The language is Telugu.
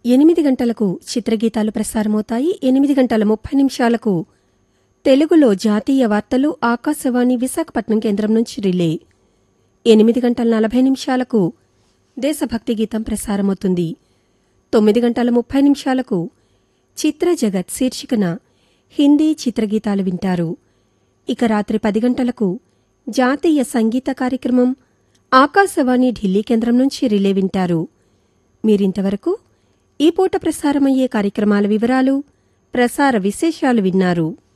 ఎనిమిది గంటలకు చిత్రగీతాలు ప్రసారమవుతాయి ఎనిమిది గంటల ముప్పై నిమిషాలకు తెలుగులో జాతీయ వార్తలు ఆకాశవాణి విశాఖపట్నం కేంద్రం నుంచి రిలే ఎనిమిది గంటల నలభై నిమిషాలకు దేశభక్తి గీతం ప్రసారమవుతుంది తొమ్మిది గంటల ముప్పై నిమిషాలకు చిత్ర జగత్ శీర్షికన హిందీ చిత్రగీతాలు వింటారు ఇక రాత్రి పది గంటలకు జాతీయ సంగీత కార్యక్రమం ఆకాశవాణి ఢిల్లీ కేంద్రం నుంచి రిలే వింటారు మీరింతవరకు ఈ పూట ప్రసారమయ్యే కార్యక్రమాల వివరాలు ప్రసార విశేషాలు విన్నారు